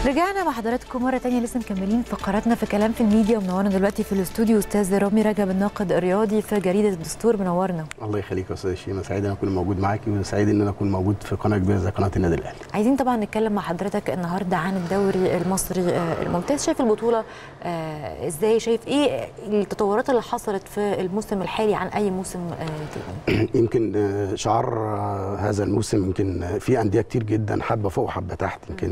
رجعنا مع حضراتكم مرة تانية لسه مكملين فقراتنا في كلام في الميديا ومنورنا دلوقتي في الاستوديو أستاذ رامي رجب الناقد الرياضي في جريدة الدستور منورنا الله يخليك يا استاذ شيماء سعيد ان اكون موجود معاكي وسعيد ان انا اكون موجود في قناه كبيره زي قناه النادي الاهلي عايزين طبعا نتكلم مع حضرتك النهارده عن الدوري المصري آه، الممتاز شايف البطولة آه، ازاي شايف ايه التطورات اللي حصلت في الموسم الحالي عن أي موسم آه، تاني يمكن آه، شعار آه، هذا الموسم يمكن آه، في انديه كتير جدا حبه فوق وحبه تحت يمكن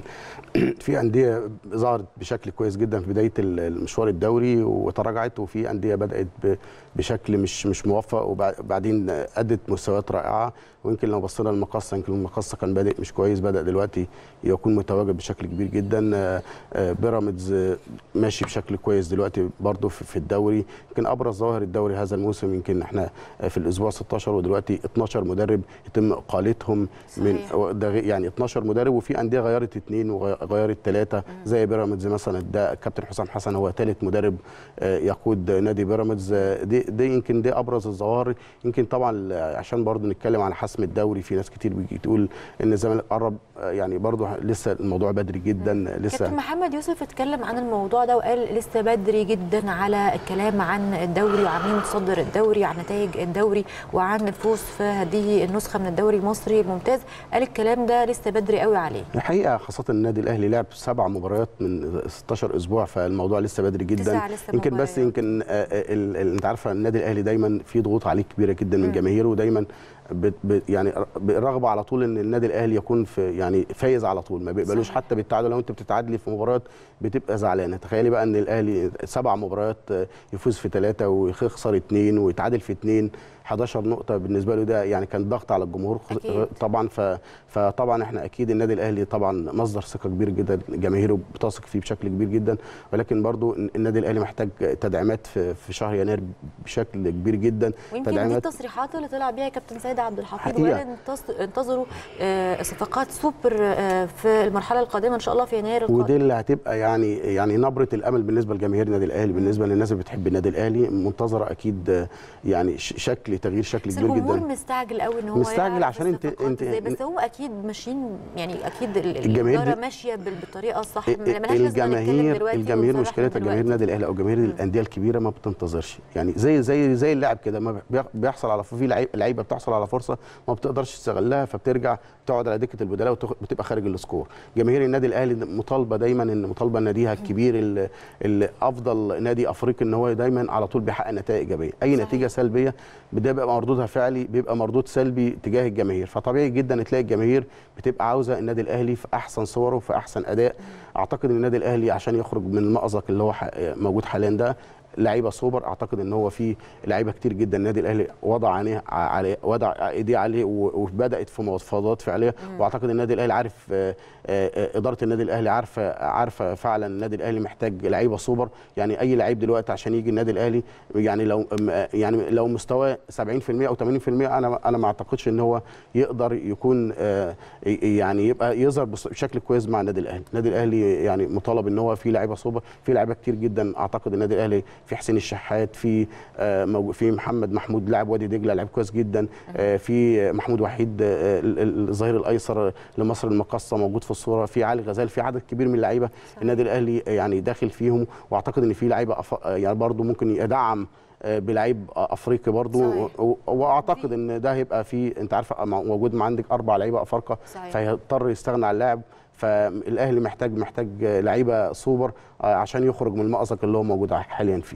في انديه ظهرت بشكل كويس جدا في بدايه ال- المشوار الدوري وتراجعت وفي انديه بدات ب- بشكل مش مش موفق وبعدين ادت مستويات رائعه ويمكن لو بصينا للمقصه يمكن المقصه كان بادئ مش كويس بدا دلوقتي يكون متواجد بشكل كبير جدا آه، آه، بيراميدز آه، ماشي بشكل كويس دلوقتي برضه في في الدوري يمكن ابرز ظواهر الدوري هذا الموسم يمكن احنا آه، في الاسبوع 16 ودلوقتي 12 مدرب يتم اقالتهم من صحيح. ده غي- يعني 12 مدرب وفي انديه غيرت اثنين وغيرت ثلاثه زي بيراميدز مثلا ده كابتن حسام حسن هو ثالث مدرب آه، يقود نادي بيراميدز آه، دي, دي يمكن دي ابرز الظواهر يمكن طبعا آه، عشان برضو نتكلم على حسم الدوري في ناس كتير بيجي تقول ان الزمالك قرب آه، يعني برضو لسه الموضوع بدري جدا لسه كابتن محمد يوسف اتكلم عن الموضوع ده وقال لسه بدري جدا على الكلام عن الدوري وعن مين متصدر الدوري وعن نتائج الدوري وعن الفوز في هذه النسخه من الدوري المصري الممتاز قال الكلام ده لسه بدري قوي عليه الحقيقه خاصه النادي الاهلي لعب سبع مباريات من 16 اسبوع فالموضوع لسه بدري جدا تسع لسه يمكن بس مباريات. يمكن آه، آه، ال- ال- انت عارفه النادي الاهلي دايما في ضغوط عليه كبيره جدا من جماهيره ودايما بت بت يعني بالرغبه على طول ان النادي الاهلي يكون في يعني فايز على طول ما بيقبلوش صحيح. حتى بالتعادل لو انت بتتعادلي في مباريات بتبقى زعلانه تخيلي بقى ان الاهلي سبع مباريات آه، يفوز في ثلاثه ويخسر اثنين ويتعادل في اثنين 11 نقطه بالنسبه له ده يعني كان ضغط على الجمهور أكيد. طبعا ف... فطبعا احنا اكيد النادي الاهلي طبعا مصدر ثقه كبير جدا جماهيره بتثق فيه بشكل كبير جدا ولكن برضو النادي الاهلي محتاج تدعيمات في, في شهر يناير بشكل كبير جدا ويمكن دي التصريحات اللي طلع بيها كابتن سيد عبد الحفيظ حقيقة. وقال انتص- انتظروا آه، صفقات سوبر آه، في المرحله القادمه ان شاء الله في يناير القادم ودي اللي هتبقى يعني يعني نبره الامل بالنسبه لجماهير النادي الاهلي بالنسبه للناس اللي بتحب النادي الاهلي منتظره اكيد آه، يعني ش- شكل تغيير شكل بس كبير الجمهور جدا مستعجل قوي ان هو مستعجل يعرف عشان انت- الصفقات انت- إزاي، بس هو اكيد ماشيين يعني اكيد ال- الجماهير الاداره دي- ماشيه بال- بالطريقه الصح ملهاش لازمة نتكلم الجماهير دلوقتي الجماهير ونصرح مشكلتها من جماهير دلوقتي. النادي الاهلي او جماهير الانديه الكبيره ما بتنتظرش يعني زي زي زي اللاعب كده ما بيح- بيحصل على في لعيب- لعيبه بتحصل على فرصه ما بتقدرش تستغلها فبترجع تقعد على دكه البدلاء وبتبقى خارج السكور جماهير النادي الاهلي مطالبه دايما ان مطالبه ناديها الكبير ال- ال- افضل نادي افريقي ان هو دايما على طول بيحقق نتائج ايجابيه اي صحيح. نتيجه سلبيه ده بيبقى مردودها فعلي بيبقى مردود سلبي تجاه الجماهير فطبيعي جدا تلاقي الجماهير بتبقى عاوزه النادي الاهلي في احسن صوره وفي احسن اداء اعتقد ان النادي الاهلي عشان يخرج من المأزق اللي هو ح- موجود حاليا ده لعيبه سوبر اعتقد ان هو في لعيبه كتير جدا النادي الاهلي وضع عينيه عليه وضع ايديه عليه و- وبدات في مفاوضات فعليه واعتقد النادي الاهلي عارف آه، آه، اداره النادي الاهلي عارفه عارفه فعلا النادي الاهلي محتاج لعيبه سوبر يعني اي لعيب دلوقتي عشان يجي النادي الاهلي يعني لو م- يعني لو مستواه 70% او 80% انا انا ما اعتقدش ان هو يقدر يكون آه، ي- يعني يبقى يظهر بص- بشكل كويس مع النادي الاهلي النادي الاهلي يعني مطالب ان هو في لعيبه سوبر في لعيبه كتير جدا اعتقد النادي الاهلي في حسين الشحات في آه، موجو- في محمد محمود لاعب وادي دجله لاعب كويس جدا آه، في محمود وحيد آه، ال- ال- الظهير الايسر لمصر المقاصه موجود في الصوره في علي غزال في عدد كبير من اللعيبه النادي الاهلي يعني داخل فيهم واعتقد ان في لعيبه أف- يعني برضو ممكن يدعم آه، بلعيب افريقي برضو صحيح. و- واعتقد ان ده هيبقى في انت عارفه مع- موجود مع عندك اربع لعيبه افارقه صحيح. فهيضطر يستغنى عن اللاعب فالاهلي محتاج محتاج لعيبه سوبر آه، عشان يخرج من المأزق اللي هو موجود حاليا فيه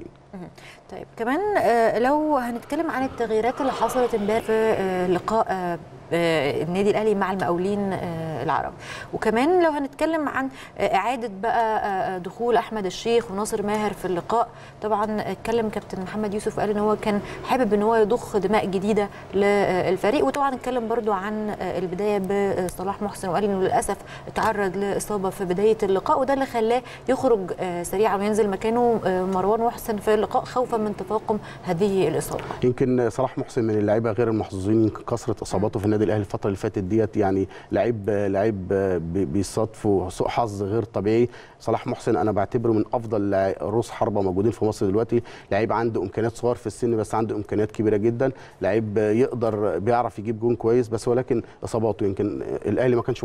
طيب كمان آه، لو هنتكلم عن التغييرات اللي حصلت امبارح في آه، لقاء آه، آه، النادي الاهلي مع المقاولين آه، العرب وكمان لو هنتكلم عن آه، اعاده بقى آه، دخول احمد الشيخ وناصر ماهر في اللقاء طبعا اتكلم كابتن محمد يوسف وقال ان هو كان حابب ان هو يضخ دماء جديده للفريق وطبعا اتكلم برضو عن آه، البدايه بصلاح محسن وقال انه للاسف تعرض لاصابه في بدايه اللقاء وده اللي خلاه يخرج آه، سريعا وينزل مكانه آه، مروان محسن في اللقاء خوفا من تفاقم هذه الاصابه يمكن صلاح محسن من اللعيبه غير المحظوظين يمكن كثره اصاباته في النادي الاهلي الفتره اللي فاتت ديت يعني لعيب لعيب بي- بيصادفه سوء حظ غير طبيعي صلاح محسن انا بعتبره من افضل لع- رؤوس حربه موجودين في مصر دلوقتي لعيب عنده امكانيات صغير في السن بس عنده امكانيات كبيره جدا لعيب يقدر بيعرف يجيب جون كويس بس ولكن اصاباته يمكن الاهلي ما كانش محظوظ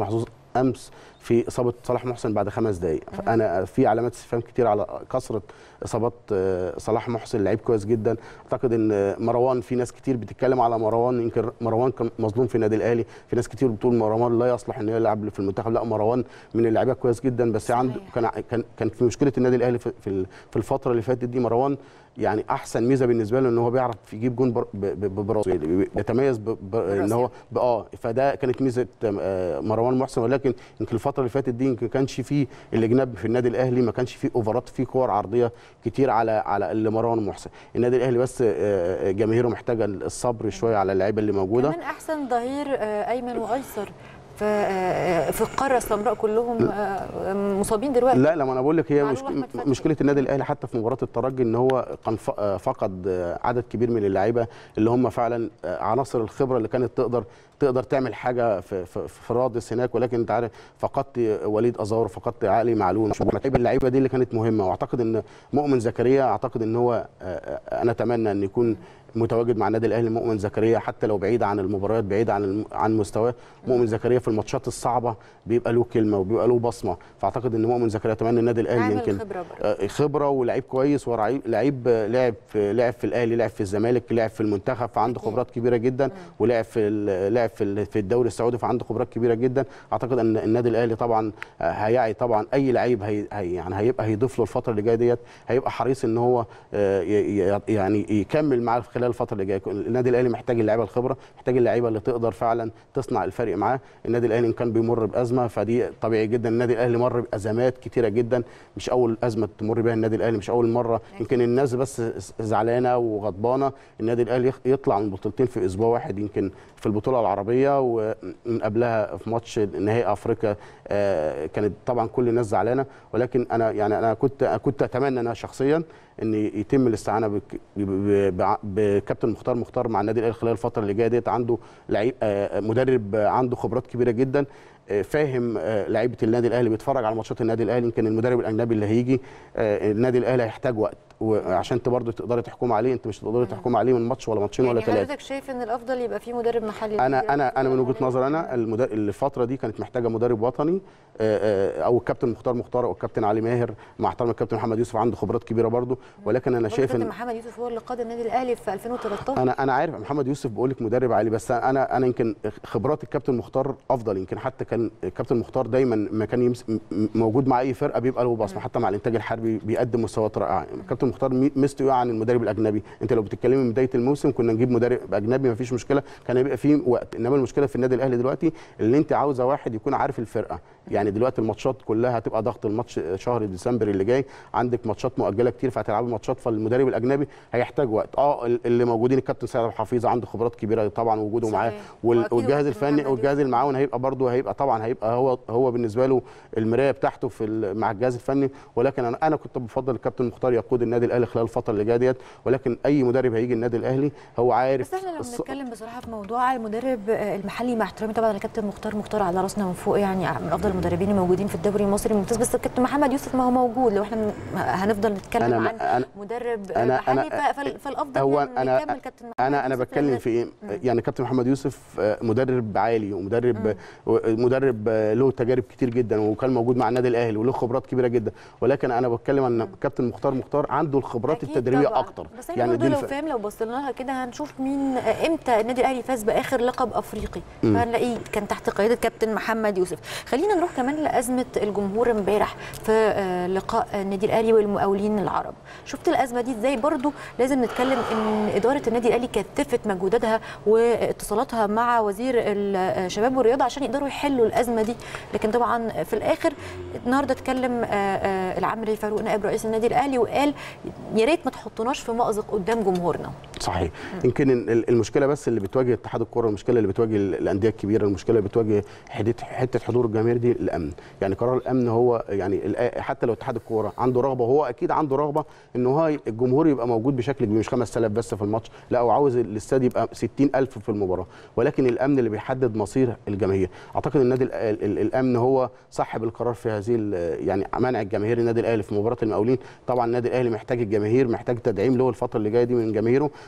امس في اصابه صلاح محسن بعد خمس دقائق فانا في علامات استفهام كتير على كثره اصابات آه، صلاح محسن لعيب كويس جدا اعتقد ان مروان في ناس كتير بتتكلم على مروان يمكن مروان كان مظلوم في النادي الاهلي في ناس كتير بتقول مروان لا يصلح انه يلعب في المنتخب لا مروان من اللعيبه كويس جدا بس صحيح. عنده كان كان كان في مشكله النادي الاهلي في في في الفتره اللي فاتت دي مروان يعني احسن ميزه بالنسبه له ان هو بيعرف يجيب جون بر- ب- ب- براسه يعني بيتميز ب- ب- ان هو ب- اه فده كانت ميزه آه، مروان محسن ولكن يمكن الفتره اللي فاتت دي يمكن كانش فيه الجناب في النادي الاهلي ما كانش فيه اوفرات فيه كور عرضيه كتير على على اللي مروان محسن النادي الاهلي بس آه، جماهيره محتاجه الصبر شويه على اللعيبه اللي موجوده كمان احسن ظهير آه، ايمن وايسر في آه، في القاره السمراء كلهم آه، مصابين دلوقتي لا لما انا بقول لك هي معلول مشك... أحمد فتحي. مشكله النادي الاهلي حتى في مباراه الترجي ان هو كان ف... آه، فقد آه، عدد كبير من اللعيبه اللي هم فعلا آه، عناصر الخبره اللي كانت تقدر تقدر تعمل حاجه في في, في رادس هناك ولكن انت عارف فقدت وليد ازار فقدت علي معلول مش اللعيبه اللعيبه دي اللي كانت مهمه واعتقد ان مؤمن زكريا اعتقد ان هو آه، آه، انا اتمنى ان يكون متواجد مع النادي الاهلي مؤمن زكريا حتى لو بعيد عن المباريات بعيد عن الم... عن مستواه مؤمن زكريا في الماتشات الصعبه بيبقى له كلمه وبيبقى له بصمه فاعتقد ان مؤمن زكريا اتمنى النادي الاهلي عامل يمكن خبره برضه آه، خبره ولعيب كويس ولعيب لعيب آه، لعب في لعب في الاهلي لعب في الزمالك لعب في المنتخب فعنده أكيد. خبرات كبيره جدا ولعب في ال- لعب في ال- في الدوري السعودي فعنده خبرات كبيره جدا اعتقد ان النادي الاهلي طبعا آه، هيعي طبعا اي لعيب هي هي- يعني هيبقى هيضيف له الفتره اللي جايه ديت هيبقى حريص ان هو آه، ي- ي- يعني يكمل معاه خلال الفتره اللي جايه النادي الاهلي محتاج اللعيبه الخبره محتاج اللعيبه اللي تقدر فعلا تصنع الفرق معاه النادي الاهلي إن كان بيمر بازمه فدي طبيعي جدا النادي الاهلي مر بازمات كتيره جدا مش اول ازمه تمر بها النادي الاهلي مش اول مره يمكن الناس بس زعلانه وغضبانه النادي الاهلي يخ- يطلع من بطولتين في اسبوع واحد يمكن في البطوله العربيه ومن قبلها في ماتش نهائي افريقيا آه، كانت طبعا كل الناس زعلانه ولكن انا يعني انا كنت كنت اتمنى انا شخصيا ان يتم الاستعانه بك- ب- ب- بكابتن مختار مختار مع النادي الاهلي خلال الفتره اللي جايه ديت عنده لعيب آه، مدرب آه، عنده خبرات كبيره جدا آه، فاهم آه، لعيبه النادي الاهلي بيتفرج على ماتشات النادي الاهلي يمكن المدرب الاجنبي اللي هيجي آه، النادي الاهلي هيحتاج وقت وعشان انت برضه تقدري تحكم عليه انت مش هتقدري تحكم عليه من ماتش ولا ماتشين يعني ولا ثلاثه حضرتك شايف ان الافضل يبقى في مدرب محلي انا انا انا من وجهه نظري انا المدرب الفتره دي كانت محتاجه مدرب وطني آه، آه، او الكابتن مختار مختار او الكابتن علي ماهر مع احترام الكابتن محمد يوسف عنده خبرات كبيره برضه ولكن انا شايف كابتن ان محمد يوسف هو اللي قاد النادي الاهلي في 2013 انا انا عارف محمد يوسف بقول لك مدرب عالي بس انا انا يمكن خبرات الكابتن مختار افضل يمكن حتى كان الكابتن مختار دايما ما كان يمس م- م- موجود مع اي فرقه بيبقى له بصمه حتى مع الانتاج الحربي بيقدم مستويات رائعه الكابتن مختار مي- ميزته ايه عن المدرب الاجنبي انت لو بتتكلمي من بدايه الموسم كنا نجيب مدرب اجنبي ما فيش مشكله كان هيبقى فيه وقت انما المشكله في النادي الاهلي دلوقتي اللي انت عاوزه واحد يكون عارف الفرقه يعني دلوقتي الماتشات كلها هتبقى ضغط الماتش شهر ديسمبر اللي جاي عندك ماتشات مؤجله كتير فهتلعبي ماتشات فالمدرب الاجنبي هيحتاج وقت اه ال- اللي موجودين الكابتن سيد عبد الحفيظ عنده خبرات كبيره طبعا وجوده صحيح. معاه وال- وأكيد والجهاز وقت الفني محمد والجهاز يوسف. المعاون هيبقى برضه هيبقى طبعا هيبقى هو هو بالنسبه له المرايه بتاعته في ال- مع الجهاز الفني ولكن انا انا كنت بفضل الكابتن مختار يقود النادي الاهلي خلال الفتره اللي جايه ديت ولكن اي مدرب هيجي النادي الاهلي هو عارف بس احنا لو الص- بنتكلم بصراحه في موضوع المدرب آه، المحلي مع احترامي طبعا الكابتن مختار مختار على راسنا من فوق يعني من افضل المدربين الموجودين في الدوري المصري الممتاز بس الكابتن محمد يوسف ما هو موجود لو احنا م- هنفضل نتكلم أنا- عن أنا- مدرب أنا- آه، محلي أنا- ف- فال- فالافضل هو يعني أنا- نكمل كابتن محمد انا انا يوسف بتكلم لأن- في ايه يعني كابتن محمد يوسف آه، مدرب عالي ومدرب مدرب آه، له تجارب كتير جدا وكان موجود مع النادي الاهلي وله خبرات كبيره جدا ولكن انا بتكلم ان كابتن مختار مختار عنده الخبرات أكيد التدريبيه طبعاً. اكتر بس احنا يعني دي لو الف- فاهم لو بصينا لها كده هنشوف مين آه، امتى النادي الاهلي فاز باخر لقب افريقي فهنلاقيه كان تحت قياده كابتن محمد يوسف خلينا نروح كمان لازمه الجمهور امبارح في آه، لقاء النادي الاهلي والمقاولين العرب شفت الازمه دي ازاي برضو لازم نتكلم ان اداره النادي الاهلي كثفت مجهوداتها واتصالاتها مع وزير الشباب والرياضه عشان يقدروا يحلوا الازمه دي لكن طبعا في الاخر النهارده اتكلم آه، آه، العمري فاروق نائب رئيس النادي الاهلي وقال يا ريت ما تحطوناش في مأزق قدام جمهورنا صحيح يمكن ال- المشكله بس اللي بتواجه اتحاد الكره المشكله اللي بتواجه ال- الانديه الكبيره المشكله اللي بتواجه حته حته حضور الجماهير دي الامن يعني قرار الامن هو يعني الآ- حتى لو اتحاد الكوره عنده رغبه وهو اكيد عنده رغبه ان هو ي- الجمهور يبقى موجود بشكل كبير مش 5000 بس في الماتش لا هو عاوز الاستاد يبقى 60000 في المباراه ولكن الامن اللي بيحدد مصير الجماهير اعتقد النادي ال- ال- ال- الامن هو صاحب القرار في هذه ال- يعني منع الجماهير النادي الاهلي في مباراه المقاولين طبعا النادي الاهلي محتاج الجماهير محتاج تدعيم له الفتره اللي جايه دي من جماهيره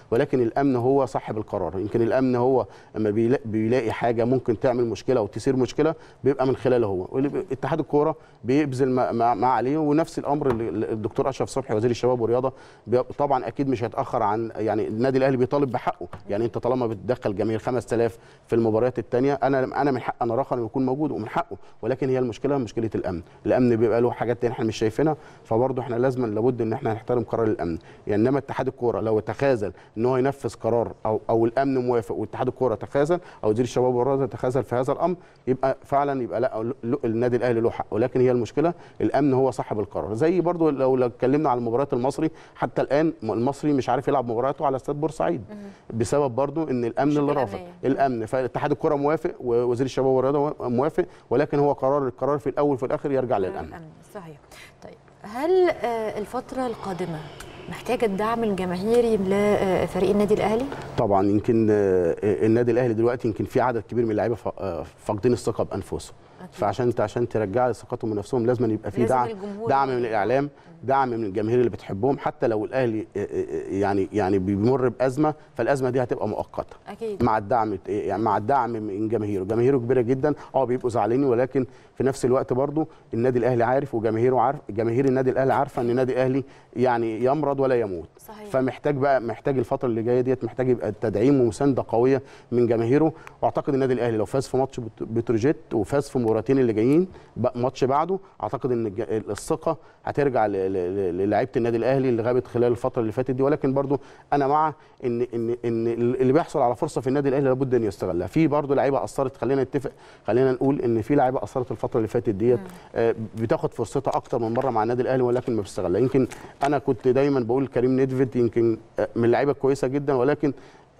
ولكن الامن هو صاحب القرار يمكن الامن هو لما بيلا- بيلاقي حاجه ممكن تعمل مشكله او تثير مشكله بيبقى من خلاله هو واللي بي- اتحاد الكوره بيبذل ما, ما, ما عليه ونفس الامر اللي اللي الدكتور اشرف صبحي وزير الشباب والرياضه بي- طبعا اكيد مش هيتاخر عن يعني النادي الاهلي بيطالب بحقه يعني انت طالما بتدخل جماهير 5000 في المباريات الثانيه انا انا من حق انا رقم يكون موجود ومن حقه ولكن هي المشكله مشكله الامن الامن بيبقى له حاجات تانية احنا مش شايفينها فبرضه احنا لازم لابد ان احنا نحترم قرار الامن يعني انما اتحاد الكوره لو تخاذل ان هو ينفذ قرار او او الامن موافق واتحاد الكوره تخاذل او وزير الشباب والرياضه تخاذل في هذا الامر يبقى فعلا يبقى لا له- النادي الاهلي له حق ولكن هي المشكله الامن هو صاحب القرار زي برضه لو لو اتكلمنا على مباريات المصري حتى الان المصري مش عارف يلعب مباراته على استاد بورسعيد بسبب برضه ان الامن مشكلة اللي رافض أمنية. الامن فاتحاد الكره موافق ووزير الشباب والرياضه موافق ولكن هو قرار القرار في الاول وفي الاخر يرجع للامن الامن صحيح طيب هل آه، الفتره القادمه محتاجه الدعم الجماهيري لفريق النادي الاهلي طبعا يمكن آه، النادي الاهلي دلوقتي يمكن في عدد كبير من اللعيبه ف- آه، فاقدين الثقه بانفسهم أكيد. فعشان انت عشان ترجع ثقتهم بنفسهم لازم يبقى في لازم دعم الجمهور دعم من يبقى- الاعلام دعم من الجماهير اللي بتحبهم حتى لو الاهلي آه، آه، يعني يعني بيمر بازمه فالازمه دي هتبقى مؤقته اكيد مع الدعم يعني مع الدعم من جماهيره جماهيره كبيره جدا اه بيبقوا زعلانين ولكن في نفس الوقت برضو النادي الاهلي عارف وجماهيره عارف جماهير النادي الاهلي عارفه ان النادي الاهلي يعني يمرض ولا يموت صحيح. فمحتاج بقى محتاج الفتره اللي جايه ديت محتاج يبقى تدعيم ومسانده قويه من جماهيره واعتقد النادي الاهلي لو فاز في ماتش بت- بتروجيت وفاز في المباراتين اللي جايين بقى ماتش بعده اعتقد ان الج- الثقه هترجع ل- ل- للاعيبه النادي الاهلي اللي غابت خلال الفتره اللي فاتت دي ولكن برضو انا مع ان ان ان اللي بيحصل على فرصه في النادي الاهلي لابد ان يستغلها في برضو لعيبه اثرت خلينا نتفق خلينا نقول ان في لعيبه اثرت الفتره اللي فاتت ديت آه، بتاخد فرصتها اكتر من مره مع النادي الاهلي ولكن ما بيستغلها يمكن انا كنت دايما بقول كريم نيدفيد يمكن آه، من اللعيبه الكويسه جدا ولكن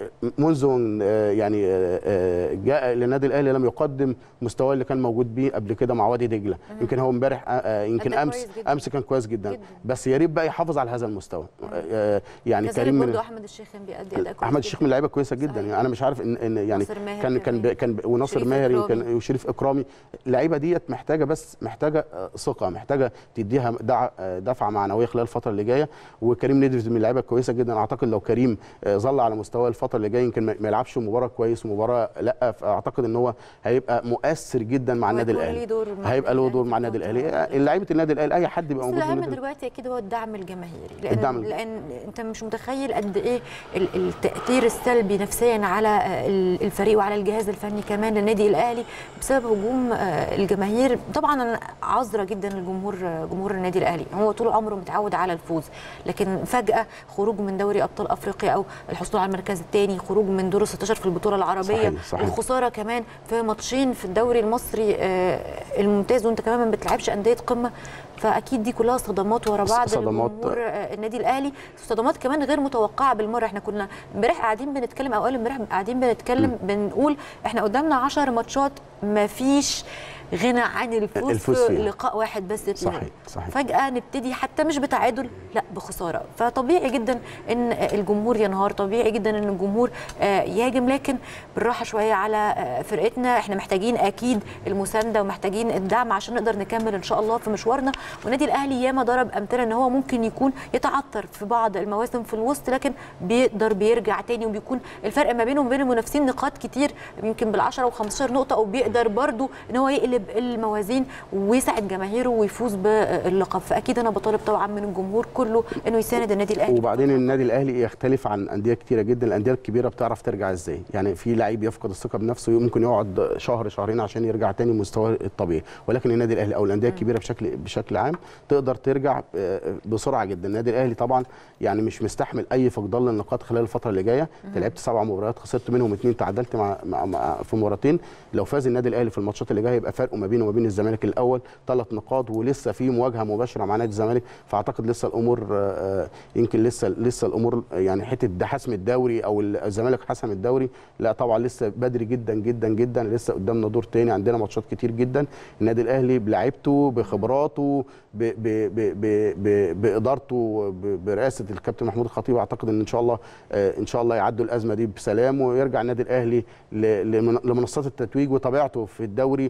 منذ آه، يعني آه، آه، جاء للنادي الاهلي لم يقدم مستواه اللي كان موجود بيه قبل كده مع وادي دجله يمكن هو امبارح آه، آه، يمكن أدى امس كويس جداً. امس كان كويس جدا, جداً. بس يا ريت بقى يحافظ على هذا المستوى آه، يعني كذلك كريم من برضه احمد الشيخ كان بيأدي اداء كويس احمد الشيخ من اللعيبه كويسه جدا صحيح. يعني انا مش عارف ان, إن يعني ناصر ماهر كان كان كمان. ب- كان ب- وناصر شريف ماهر إكرامي. يمكن وشريف اكرامي اللعيبه ديت محتاجه بس محتاجه آه، ثقه محتاجه تديها دع- آه، دفعه معنويه خلال الفتره اللي جايه وكريم نيدفيد من اللعيبه الكويسه جدا اعتقد لو كريم آه، ظل على مستوى الفتره اللي جايه يمكن ما ما يلعبش مباراه كويس ومباراه لا فاعتقد ان هو هيبقى مؤثر جدا مع النادي وهيكون الاهلي ليه دور مع هيبقى له دور مع النادي الاهلي لعيبه النادي الاهلي اي حد بيبقى بس موجود في الاهم النادي دلوقتي اكيد هو الدعم الجماهيري لان الدعم- لان انت مش متخيل قد ايه ال- التاثير السلبي نفسيا على آه، ال- الفريق وعلى الجهاز الفني كمان للنادي الاهلي بسبب هجوم آه، الجماهير طبعا انا عذره جدا الجمهور آه، جمهور النادي الاهلي هو طول عمره متعود على الفوز لكن فجاه خروج من دوري ابطال افريقيا او الحصول على المركز الثاني خروج من دور 16 في البطوله العربيه صحيح، صحيح. الخساره كمان في ماتشين في الدوري المصري آه، الممتاز وانت كمان ما بتلعبش انديه قمه فاكيد دي كلها صدمات ورا بعض صدمات. لجمهور آه، النادي الاهلي صدمات كمان غير متوقعه بالمره احنا كنا امبارح قاعدين بنتكلم او اول امبارح قاعدين بنتكلم بنقول احنا قدامنا 10 ماتشات ما فيش غنى عن الفوز, الفوز في فيها. لقاء واحد بس فيهم. صحيح، صحيح. فجاه نبتدي حتى مش بتعادل لا بخساره فطبيعي جدا ان الجمهور ينهار طبيعي جدا ان الجمهور آه، يهاجم لكن بالراحه شويه على آه، فرقتنا احنا محتاجين اكيد المسانده ومحتاجين الدعم عشان نقدر نكمل ان شاء الله في مشوارنا والنادي الاهلي ياما ضرب امثله ان هو ممكن يكون يتعثر في بعض المواسم في الوسط لكن بيقدر بيرجع تاني وبيكون الفرق ما بينه وبين المنافسين نقاط كتير يمكن بال10 و15 نقطه وبيقدر برضو ان هو يقلب الموازين ويساعد جماهيره ويفوز باللقب فاكيد انا بطالب طبعا من الجمهور كله انه يساند النادي الاهلي وبعدين النادي الاهلي يختلف عن انديه كتيره جدا الانديه الكبيره بتعرف ترجع ازاي يعني في لعيب يفقد الثقه بنفسه ممكن يقعد شهر شهرين عشان يرجع تاني لمستواه الطبيعي ولكن النادي الاهلي او الانديه الكبيره بشكل بشكل عام تقدر ترجع آه، بسرعه جدا النادي الاهلي طبعا يعني مش مستحمل اي فقدان للنقاط خلال الفتره اللي جايه انت لعبت سبع مباريات خسرت منهم اثنين تعادلت مع, مع, مع في مباراتين لو فاز النادي الاهلي في الماتشات اللي جايه يبقى فرقه ما بينه وما بين الزمالك الاول ثلاث نقاط ولسه في مواجهه مباشره مع نادي الزمالك فاعتقد لسه الامور آه، يمكن لسه لسه الامور يعني حته ده حسم الدوري او الزمالك حسم الدوري لا طبعا لسه بدري جدا جدا جدا لسه قدامنا دور تاني عندنا ماتشات كتير جدا النادي الاهلي بلعيبته بخبراته ب ب ب ب ب بادارته ب- برئاسه الكابتن محمود الخطيب اعتقد ان ان شاء الله آه، ان شاء الله يعدوا الازمه دي بسلام ويرجع النادي الاهلي ل- لمن- لمنصات التتويج وطبيعته في الدوري و-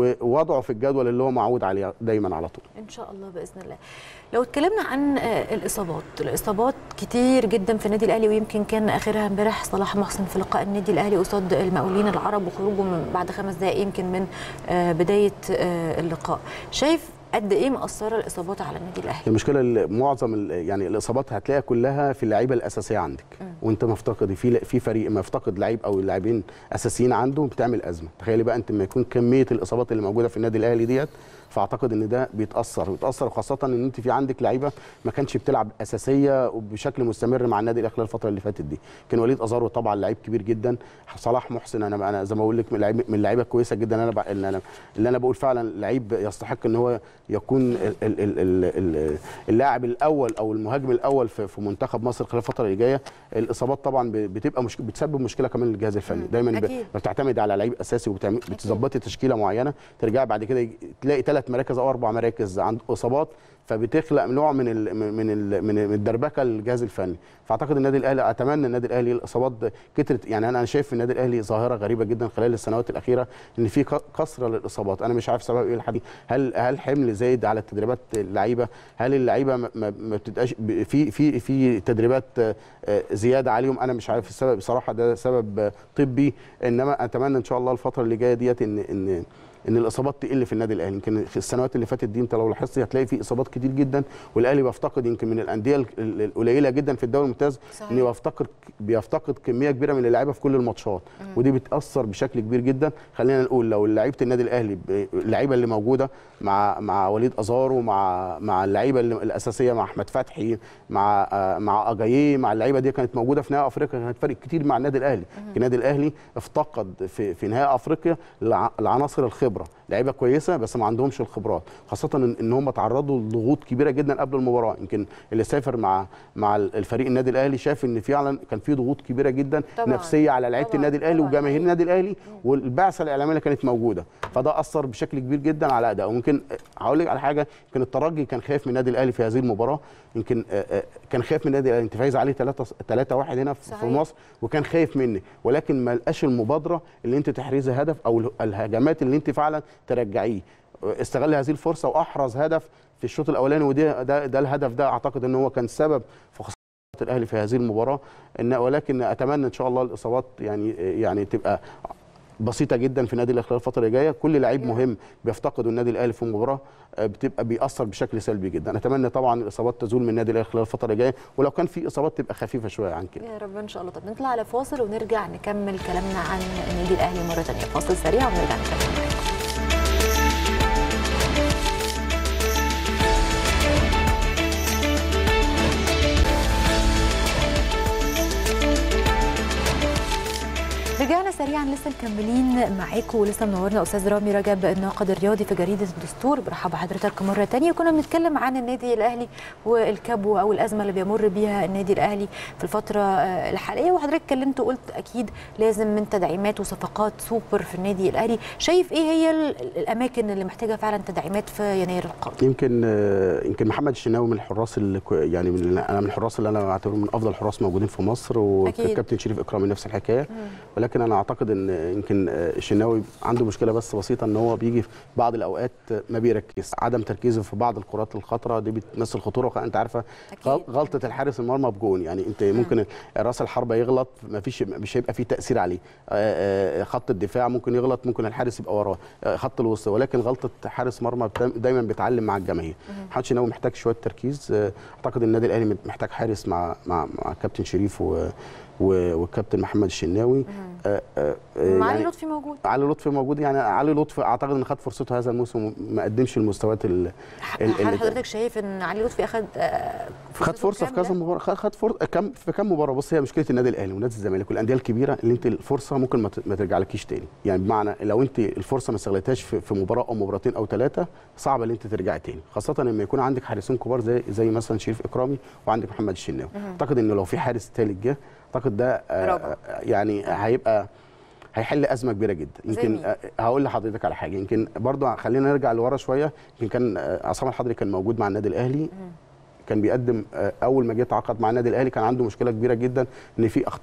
ووضعه في الجدول اللي هو معود عليه دايما على طول ان شاء الله باذن الله لو اتكلمنا عن آه، الاصابات الاصابات كتير جدا في النادي الاهلي ويمكن كان اخرها امبارح صلاح محسن في لقاء النادي الاهلي قصاد المقاولين العرب وخروجه من بعد خمس دقائق يمكن من آه، بدايه آه، اللقاء شايف قد ايه مأثره الاصابات على النادي الاهلي المشكله اللي معظم ال- يعني الاصابات هتلاقيها كلها في اللعيبه الاساسيه عندك وانت مفتقد في في فريق مفتقد لعيب او لاعبين اساسيين عنده بتعمل ازمه تخيلي بقى انت لما يكون كميه الاصابات اللي موجوده في النادي الاهلي ديت فاعتقد ان ده بيتاثر ويتاثر خاصه ان انت في عندك لعيبه ما كانش بتلعب اساسيه وبشكل مستمر مع النادي الاهلي خلال الفتره اللي فاتت دي كان وليد ازارو طبعا لعيب كبير جدا صلاح محسن انا انا زي ما بقول لك من اللعيبه من اللعيبه الكويسه جدا انا بق- اللي انا اللي انا بقول فعلا لعيب يستحق ان هو يكون ال- ال- ال- ال- ال- اللاعب الاول او المهاجم الاول في في منتخب مصر خلال الفتره اللي جايه الاصابات طبعا ب- بتبقى مش بتسبب مشكله كمان للجهاز الفني دايما ب- أكيد. بتعتمد على لعيب اساسي وبتظبطي تشكيله معينه ترجعي بعد كده يجي- تلاقي ثلاث مراكز او اربع مراكز عند اصابات فبتخلق نوع من ال من ال من الدربكه للجهاز الفني فاعتقد النادي الاهلي اتمنى النادي الاهلي الاصابات كترت يعني انا شايف في النادي الاهلي ظاهره غريبه جدا خلال السنوات الاخيره ان في ك- كثره للاصابات انا مش عارف سبب ايه الحديث هل هل حمل زايد على التدريبات اللعيبه هل اللعيبه ما, ما ما بتبقاش ب- في في في تدريبات آه، آه، زياده عليهم انا مش عارف السبب بصراحه ده سبب آه، طبي انما اتمنى ان شاء الله الفتره اللي جايه ديت ان ان ان الاصابات تقل في النادي الاهلي يمكن في السنوات اللي فاتت دي انت لو لاحظت هتلاقي في اصابات كتير جدا والاهلي بيفتقد يمكن من الانديه ال- ال- القليله جدا في الدوري الممتاز صحيح. انه بيفتقد بيفتقد كميه كبيره من اللعيبه في كل الماتشات ودي بتاثر بشكل كبير جدا خلينا نقول لو لعيبه النادي الاهلي ب- اللعيبه اللي موجوده مع مع وليد ازارو مع مع اللعيبه اللي- الاساسيه مع احمد فتحي مع آه، مع اجاييه مع اللعيبه دي كانت موجوده في نهائي افريقيا كانت فرق كتير مع النادي الاهلي النادي الاهلي افتقد في في نهائي افريقيا الع- العناصر الخبره لعيبه كويسه بس ما عندهمش الخبرات خاصه ان إن هم تعرضوا لضغوط كبيره جدا قبل المباراه يمكن اللي سافر مع مع الفريق النادي الاهلي شاف ان فعلا كان في ضغوط كبيره جدا طبعاً. نفسيه على لعيبه طبعاً. النادي الاهلي طبعاً. وجماهير النادي الاهلي والبعثه الاعلاميه اللي كانت موجوده فده اثر بشكل كبير جدا على ادائه ممكن هقول لك على حاجه يمكن الترجي كان خايف من النادي الاهلي في هذه المباراه يمكن آه، آه، كان خايف من النادي الاهلي انت فايز عليه 3 3 1 هنا في في صحيح. مصر وكان خايف مني ولكن ما لقاش المبادره اللي انت تحرزي هدف او ال- الهجمات اللي انت فعلا ترجعيه استغل هذه الفرصه واحرز هدف في الشوط الاولاني وده ده, ده الهدف ده اعتقد ان هو كان سبب في خساره الاهلي في هذه المباراه ان ولكن اتمنى ان شاء الله الاصابات يعني يعني تبقى بسيطه جدا في النادي الاهلي خلال الفتره اللي جايه كل لعيب مهم بيفتقده النادي الاهلي في المباراه آه، بتبقى بيأثر بشكل سلبي جدا اتمنى طبعا الاصابات تزول من النادي الاهلي خلال الفتره اللي جايه ولو كان في اصابات تبقى خفيفه شويه عن كده يا رب ان شاء الله طب نطلع على فاصل ونرجع نكمل كلامنا عن النادي الاهلي مره ثانيه فاصل سريع ونرجع نكمل رجعنا سريعا لسه مكملين معاكم ولسه منورنا استاذ رامي رجب الناقد الرياضي في جريده الدستور برحب بحضرتك مره تانية كنا بنتكلم عن النادي الاهلي والكبوه او الازمه اللي بيمر بيها النادي الاهلي في الفتره آه، الحاليه وحضرتك اتكلمت وقلت اكيد لازم من تدعيمات وصفقات سوبر في النادي الاهلي شايف ايه هي ال- الاماكن اللي محتاجه فعلا تدعيمات في يناير القادم يمكن آه، يمكن محمد الشناوي من الحراس اللي كو- يعني من انا من الحراس اللي انا بعتبره من افضل الحراس موجودين في مصر أكيد. والكابتن شريف اكرامي نفس الحكايه ولكن انا اعتقد ان يمكن آه، الشناوي عنده مشكله بس بسيطه ان هو بيجي في بعض الاوقات ما بيركز عدم تركيزه في بعض الكرات الخطره دي بتمثل خطوره انت عارفه أكيد. غل- غلطه الحارس المرمى بجون يعني انت ممكن راس الحربه يغلط ما فيش مش هيبقى فيه تاثير عليه آه، آه، خط الدفاع ممكن يغلط ممكن الحارس يبقى وراه آه، خط الوسط ولكن غلطه حارس مرمى بتا- دايما بتعلم مع الجماهير محمد شناوي محتاج شويه تركيز آه، اعتقد النادي الاهلي محتاج حارس مع مع مع كابتن شريف و و- والكابتن محمد الشناوي آه، آه، آه، معالي يعني لطفي موجود علي لطفي موجود يعني علي لطفي اعتقد ان خد فرصته هذا الموسم ما قدمش المستويات ال- ال- هل اللي حضرتك شايف ان علي لطفي اخذ آه، خد فرصته فرصه في كذا كاملة؟ مباراه خد خد فرصه كم في كم مباراه بص هي مشكله النادي الاهلي ونادي الزمالك والانديه الكبيره اللي انت الفرصه ممكن ما ت- ما ترجعلكيش تاني يعني بمعنى لو انت الفرصه ما استغلتهاش في في مباراه او مباراتين او ثلاثه صعب ان انت ترجعي تاني خاصه لما يكون عندك حارسين كبار زي زي مثلا شريف اكرامي وعندك محمد الشناوي اعتقد ان لو في حارس ثالث جه اعتقد ده رابع. آه يعني هيبقى هيحل ازمه كبيره جدا زي يمكن مين؟ آه، هقول لحضرتك على حاجه يمكن برضو خلينا نرجع لورا شويه يمكن كان آه، عصام الحضري كان موجود مع النادي الاهلي كان بيقدم آه، اول ما جه تعاقد مع النادي الاهلي كان عنده مشكله كبيره جدا ان في اخطاء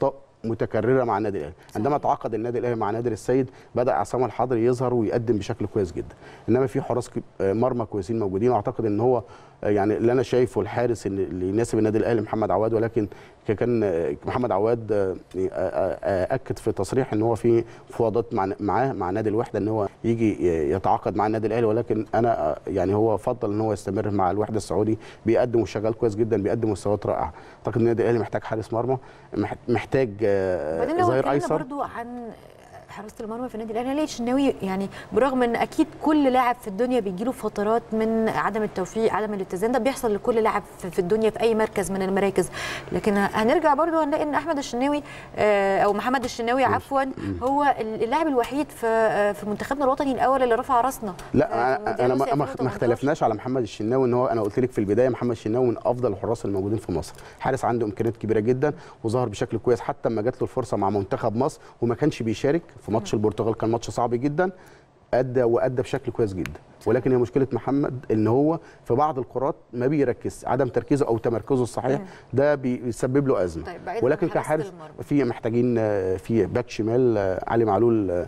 متكرره مع النادي الاهلي عندما تعاقد النادي الاهلي مع نادر السيد بدا عصام الحضري يظهر ويقدم بشكل كويس جدا انما في حراس ك- آه، مرمى كويسين موجودين واعتقد ان هو آه، يعني اللي انا شايفه الحارس اللي اللي يناسب النادي الاهلي محمد عواد ولكن كان آه، محمد عواد آه، آه، آه، اكد في تصريح ان هو في مفاوضات مع معاه مع نادي الوحده ان هو يجي يتعاقد مع النادي الاهلي ولكن انا آه، يعني هو فضل ان هو يستمر مع الوحده السعودي بيقدم وشغال كويس جدا بيقدم مستويات رائعه اعتقد النادي الاهلي محتاج حارس مرمى مح- محتاج آه، بعدين لو ظهير اتكلمنا ايسر برضو عن حراسه المرمى في النادي الاهلي ليه الشناوي يعني برغم ان اكيد كل لاعب في الدنيا بيجيله فترات من عدم التوفيق عدم الاتزان ده بيحصل لكل لاعب في في الدنيا في اي مركز من المراكز لكن هنرجع برضو هنلاقي ان احمد الشناوي آه، او محمد الشناوي عفوا هو اللاعب الوحيد في آه، في منتخبنا الوطني الاول اللي رفع راسنا لا آه، في انا مونديال انا روسيا ما- ما 2018. ما اختلفناش على محمد الشناوي ان هو انا قلت لك في البدايه محمد الشناوي من افضل الحراس الموجودين في مصر حارس عنده امكانيات كبيره جدا وظهر بشكل كويس حتى لما جات له الفرصه مع منتخب مصر وما كانش بيشارك في ماتش البرتغال كان ماتش صعب جدا ادى وادى بشكل كويس جدا ولكن هي مشكله محمد ان هو في بعض الكرات ما بيركز عدم تركيزه او تمركزه الصحيح ده بيسبب له ازمه طيب بعيداً ولكن عن حراسة كحارس المرمى. في محتاجين آه، في باك شمال آه، علي معلول آه،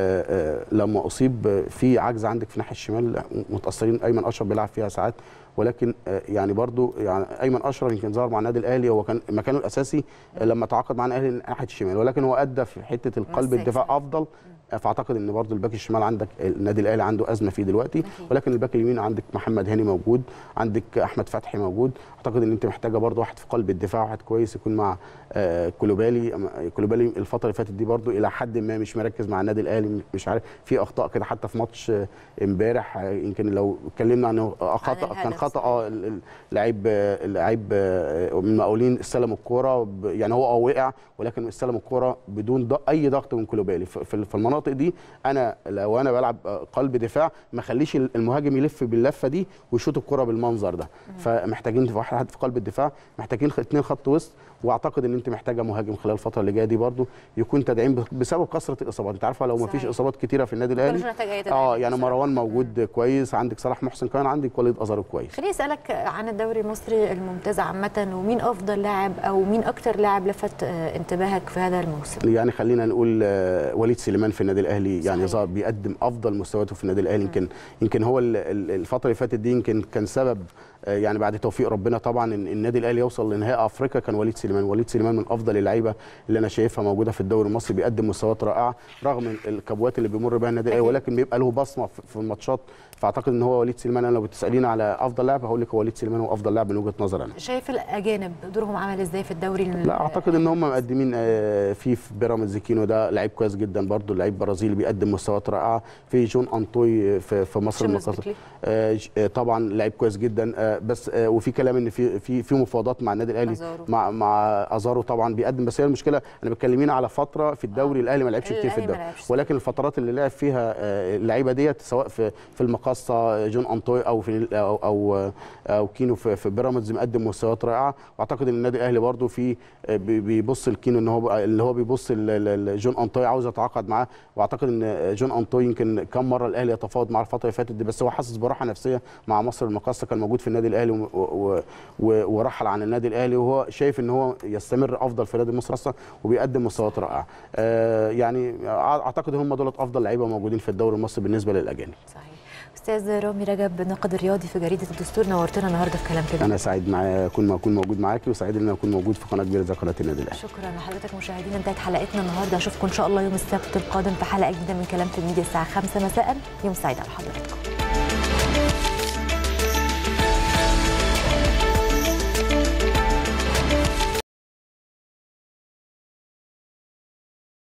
آه، لما اصيب آه، في عجز عندك في ناحيه الشمال متاثرين ايمن اشرف بيلعب فيها ساعات ولكن آه، يعني برضو يعني ايمن اشرف يمكن ظهر مع النادي الاهلي هو كان مكانه الاساسي آه، لما تعاقد مع الاهلي ناحيه الشمال ولكن هو ادى في حته القلب مساك الدفاع شوية. افضل آه، فاعتقد ان برضو الباك الشمال عندك النادي الاهلي عنده ازمه فيه دلوقتي أكيد. ولكن الباك اليمين عندك محمد هاني موجود عندك احمد فتحي موجود اعتقد ان انت محتاجه برضو واحد في قلب الدفاع واحد كويس يكون مع آه، كولوبالي أما- كولوبالي الفتره اللي فاتت دي برضو الى حد ما مش مركز مع النادي الاهلي مش عارف في اخطاء كده حتى في ماتش آه، امبارح آه، يمكن لو اتكلمنا عنه آه، خطا كان الهدف خطا اه ال- ال- لعيب آه، لعيب آه، من المقاولين استلم الكوره ب- يعني هو اه وقع ولكن استلم الكوره بدون ض- اي ضغط من كولوبالي ف- في في المناطق دي انا لو انا بلعب آه، قلب دفاع ما اخليش المهاجم يلف باللفه دي ويشوط الكره بالمنظر ده فمحتاجين في واحد في قلب الدفاع محتاجين خ- اتنين خط وسط واعتقد ان انت محتاجه مهاجم خلال الفتره اللي جايه دي برضو يكون تدعيم ب- بسبب كثره الاصابات انت عارفه لو ما فيش صحيح. اصابات كتيره في النادي مش الاهلي محتاج أي تدعيم اه يعني بصراحة. مروان موجود كويس عندك صلاح محسن كمان عندك وليد ازارو كويس خليني اسالك عن الدوري المصري الممتاز عامه ومين افضل لاعب او مين اكتر لاعب لفت آه، انتباهك في هذا الموسم يعني خلينا نقول آه، وليد سليمان في النادي الاهلي يعني صحيح. ظهر بيقدم افضل مستوياته في النادي الاهلي يمكن يمكن هو ال- ال- الفتره اللي فاتت دي يمكن كان سبب آه، يعني بعد توفيق ربنا طبعا ان النادي الاهلي يوصل لنهائي افريقيا كان وليد سليمان وليد سليمان من افضل اللعيبه اللي انا شايفها موجوده في الدوري المصري بيقدم مستويات رائعه رغم الكبوات اللي بيمر بها النادي الاهلي أكيد. ولكن بيبقى له بصمه في في الماتشات فاعتقد ان هو وليد سليمان انا لو بتساليني على افضل لاعب هقول لك هو وليد سليمان هو افضل لاعب من وجهه نظري انا شايف الاجانب دورهم عامل ازاي في الدوري ال- لا اعتقد ان هم مقدمين آه، في في بيراميدز كينو ده لعيب كويس جدا برضو لعيب برازيلي بيقدم مستويات رائعه في جون انطوي في في مصر شمس المقاصة بيكلي. آه، ج- آه، طبعا لعيب كويس جدا آه، بس آه، وفي كلام ان في في في مفاوضات مع النادي الاهلي أزارو. مع مع ازارو طبعا بيقدم بس هي المشكله انا بتكلمين على فتره في الدوري آه. الاهلي ما لعبش كتير في الأهلي ما الدوري لعبش. ولكن الفترات اللي لعب فيها آه، اللعيبه ديت سواء في في المقاصه جون انطوي او في او او, أو كينو في, في بيراميدز مقدم مستويات رائعه واعتقد ان النادي الاهلي برضو في آه، بي- بيبص الكينو ان هو اللي هو بيبص ل- ل- ل- جون انطوي عاوز يتعاقد معاه واعتقد ان جون انطوي يمكن كم مره الاهلي يتفاوض معاه الفتره اللي فاتت دي بس هو حاسس براحه نفسيه مع مصر المقاصه كان موجود في النادي الاهلي و- و- و- ورحل عن النادي الاهلي وهو شايف ان هو يستمر افضل في نادي مصر اصلا وبيقدم مستويات رائعه آه، يعني اعتقد هم دول افضل لعيبه موجودين في الدوري المصري بالنسبه للاجانب صحيح استاذ رامي رجب الناقد الرياضي في جريده الدستور نورتنا النهارده في كلام كده انا سعيد معايا اكون اكون موجود معاكي وسعيد ان انا اكون موجود في قناه كبيره زي قناه النادي الاهلي شكرا لحضرتك مشاهدينا انتهت حلقتنا النهارده اشوفكم ان شاء الله يوم السبت القادم في حلقه جديده من كلام في الميديا الساعه 5 مساء يوم سعيد على حضراتكم